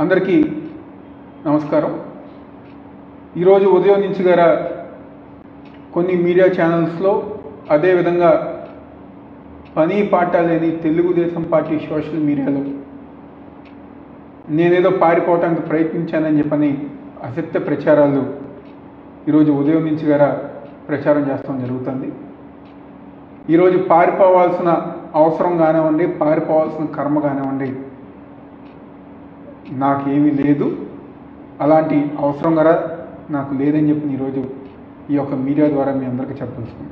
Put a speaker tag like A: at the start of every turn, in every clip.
A: అందరికీ నమస్కారం ఈరోజు ఉదయం నుంచి గల కొన్ని మీడియా ఛానల్స్లో అదేవిధంగా పని పాట లేని తెలుగుదేశం పార్టీ సోషల్ మీడియాలో నేనేదో పారిపోవటానికి ప్రయత్నించానని చెప్పని అసత్య ప్రచారాలు ఈరోజు ఉదయం నుంచి గల ప్రచారం చేస్తాం జరుగుతుంది ఈరోజు పారిపోవాల్సిన అవసరం కానివ్వండి పారిపోవాల్సిన కర్మ కానివ్వండి నాకేమీ లేదు అలాంటి అవసరం కూడా నాకు లేదని చెప్పి ఈరోజు ఈ యొక్క మీడియా ద్వారా మీ అందరికీ చెప్పదలుచుకున్నాను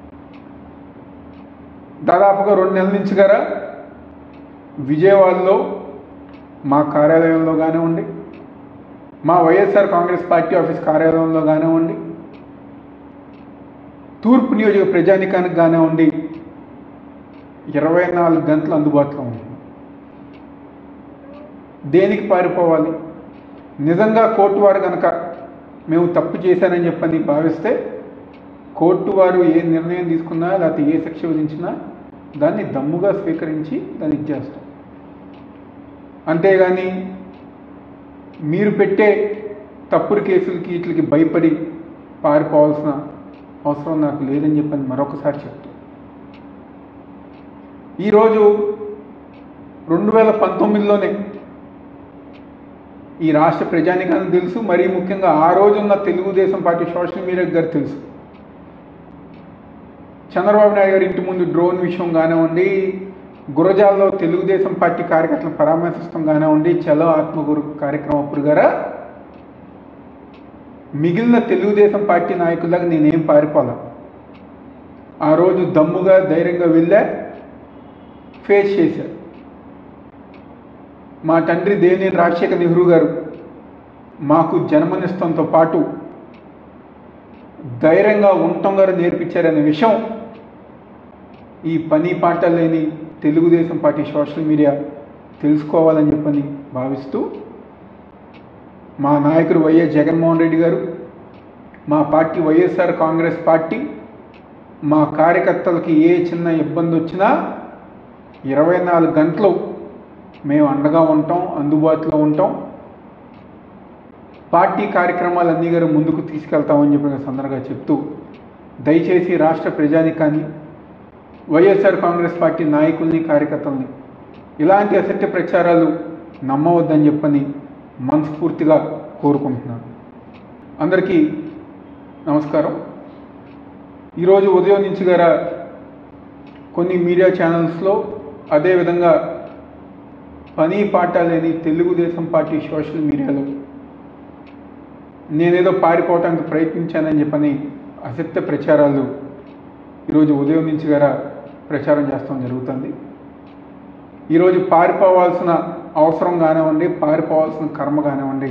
A: దాదాపుగా రెండు నెలల నుంచి గారా విజయవాడలో మా కార్యాలయంలో కానివ్వండి మా వైఎస్ఆర్ కాంగ్రెస్ పార్టీ ఆఫీస్ కార్యాలయంలో కానివ్వండి తూర్పు నియోజక ప్రజానికానికి కానివ్వండి ఇరవై నాలుగు గంటలు అందుబాటులో ఉంది దేనికి పారిపోవాలి నిజంగా కోర్టు వారు కనుక మేము తప్పు చేశానని చెప్పని భావిస్తే కోర్టు వారు ఏ నిర్ణయం తీసుకున్నా లేకపోతే ఏ శిక్ష విధించినా దాన్ని దమ్ముగా స్వీకరించి దాన్ని ఇచ్చేస్తాం అంతేగాని మీరు పెట్టే తప్పుడు కేసులకి వీటికి భయపడి పారిపోవాల్సిన అవసరం నాకు లేదని చెప్పని మరొకసారి చెప్తాను ఈరోజు రెండు వేల పంతొమ్మిదిలోనే ఈ రాష్ట్ర ప్రజానికానికి తెలుసు మరీ ముఖ్యంగా ఆ రోజున్న తెలుగుదేశం పార్టీ సోషల్ మీడియా గారు తెలుసు చంద్రబాబు నాయుడు గారి ఇంటి ముందు డ్రోన్ విషయం కానివ్వండి గురజాల్లో తెలుగుదేశం పార్టీ కార్యకర్తలను పరామర్శిస్తాం కానివ్వండి చలో ఆత్మగురు కార్యక్రమం అప్పుడు గారా మిగిలిన తెలుగుదేశం పార్టీ నాయకులకు నేనేం పారిపోలా ఆ రోజు దమ్ముగా ధైర్యంగా వెళ్ళా ఫేస్ చేశారు మా తండ్రి దేవినేని రాజశేఖర నెహ్రూ గారు మాకు జన్మనిస్తంతో పాటు ధైర్యంగా ఉండటం గారు నేర్పించారనే విషయం ఈ పని పాట లేని తెలుగుదేశం పార్టీ సోషల్ మీడియా తెలుసుకోవాలని చెప్పని భావిస్తూ మా నాయకుడు వైఎస్ జగన్మోహన్ రెడ్డి గారు మా పార్టీ వైఎస్ఆర్ కాంగ్రెస్ పార్టీ మా కార్యకర్తలకి ఏ చిన్న ఇబ్బంది వచ్చినా ఇరవై నాలుగు గంటలు మేము అండగా ఉంటాం అందుబాటులో ఉంటాం పార్టీ కార్యక్రమాలన్నీ గారు ముందుకు తీసుకెళ్తామని చెప్పిన సందర్భంగా చెప్తూ దయచేసి రాష్ట్ర ప్రజానికాన్ని వైఎస్ఆర్ కాంగ్రెస్ పార్టీ నాయకుల్ని కార్యకర్తల్ని ఇలాంటి అసత్య ప్రచారాలు నమ్మవద్దని చెప్పని మనస్ఫూర్తిగా కోరుకుంటున్నాను అందరికీ నమస్కారం ఈరోజు ఉదయం నుంచి గల కొన్ని మీడియా ఛానల్స్లో అదేవిధంగా పని పాట లేని తెలుగుదేశం పార్టీ సోషల్ మీడియాలో నేనేదో పారిపోవటానికి ప్రయత్నించానని చెప్పని అసత్య ప్రచారాలు ఈరోజు ఉదయం నుంచి గల ప్రచారం చేస్తాం జరుగుతుంది ఈరోజు పారిపోవాల్సిన అవసరం కానివ్వండి పారిపోవాల్సిన కర్మ కానివ్వండి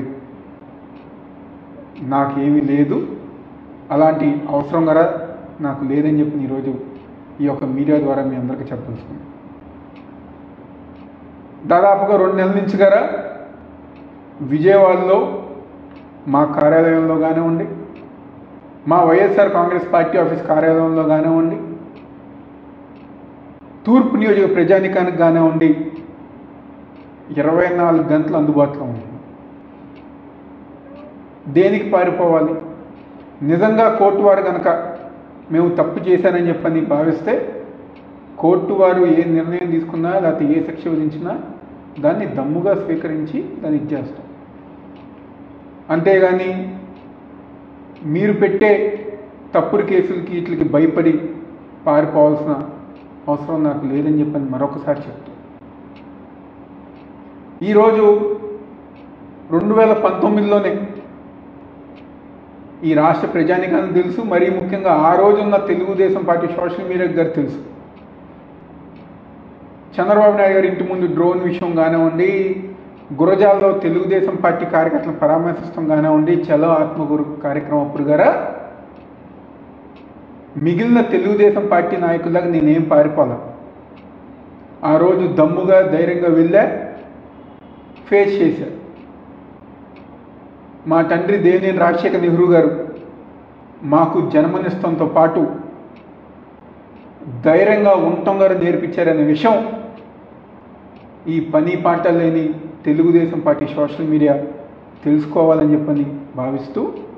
A: నాకేమీ లేదు అలాంటి అవసరం కూడా నాకు లేదని చెప్పి ఈరోజు ఈ యొక్క మీడియా ద్వారా మీ అందరికీ చెప్పదలుచుకున్నాను దాదాపుగా రెండు నెలల నుంచి గారా విజయవాడలో మా కార్యాలయంలో కానివ్వండి మా వైఎస్ఆర్ కాంగ్రెస్ పార్టీ ఆఫీస్ కార్యాలయంలో కానివ్వండి తూర్పు నియోజక ప్రజానికానికి కానివ్వండి ఇరవై నాలుగు గంటలు అందుబాటులో ఉంది దేనికి పారిపోవాలి నిజంగా కోర్టు వారు కనుక మేము తప్పు చేశానని చెప్పని భావిస్తే కోర్టు వారు ఏ నిర్ణయం తీసుకున్నా లేకపోతే ఏ శిక్ష విధించినా దాన్ని దమ్ముగా స్వీకరించి దాన్ని ఇచ్చేస్తాం అంతేగాని మీరు పెట్టే తప్పుడు కేసులకి వీటికి భయపడి పారిపోవాల్సిన అవసరం నాకు లేదని చెప్పని మరొకసారి చెప్తాను ఈరోజు రెండు వేల పంతొమ్మిదిలోనే ఈ రాష్ట్ర ప్రజానికానికి తెలుసు మరీ ముఖ్యంగా ఆ రోజున్న తెలుగుదేశం పార్టీ సోషల్ మీడియా గారు తెలుసు చంద్రబాబు నాయుడు గారి ఇంటి ముందు డ్రోన్ విషయం కానివ్వండి గురజాల్లో తెలుగుదేశం పార్టీ కార్యకర్తలను పరామర్శిస్తాం కానివ్వండి చలో ఆత్మగురు కార్యక్రమం అప్పుడు గారా మిగిలిన తెలుగుదేశం పార్టీ నాయకులకు నేనేం పారిపోలా ఆ రోజు దమ్ముగా ధైర్యంగా వెళ్ళా ఫేస్ చేశారు మా తండ్రి దేవినేని రాజశేఖర నెహ్రూ గారు మాకు జన్మనిస్తంతో పాటు ధైర్యంగా ఉండటం గారు నేర్పించారనే విషయం ఈ పని పాట లేని తెలుగుదేశం పార్టీ సోషల్ మీడియా తెలుసుకోవాలని చెప్పని భావిస్తూ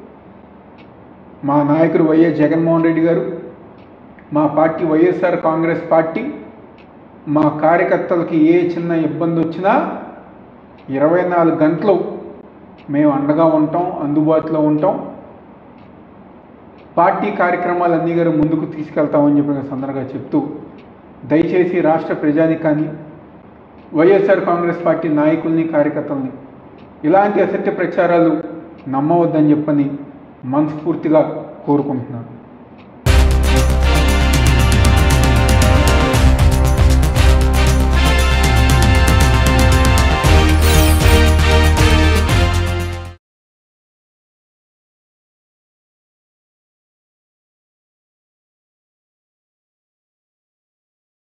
A: మా నాయకుడు వైఎస్ జగన్మోహన్ రెడ్డి గారు మా పార్టీ వైఎస్ఆర్ కాంగ్రెస్ పార్టీ మా కార్యకర్తలకి ఏ చిన్న ఇబ్బంది వచ్చినా ఇరవై నాలుగు గంటలు మేము అండగా ఉంటాం అందుబాటులో ఉంటాం పార్టీ కార్యక్రమాలన్నీ గారు ముందుకు తీసుకెళ్తామని చెప్పిన సందర్భంగా చెప్తూ దయచేసి రాష్ట్ర ప్రజానికాన్ని వైఎస్ఆర్ కాంగ్రెస్ పార్టీ నాయకుల్ని కార్యకర్తల్ని ఇలాంటి అసత్య ప్రచారాలు నమ్మవద్దని చెప్పని మనస్ఫూర్తిగా కోరుకుంటున్నాను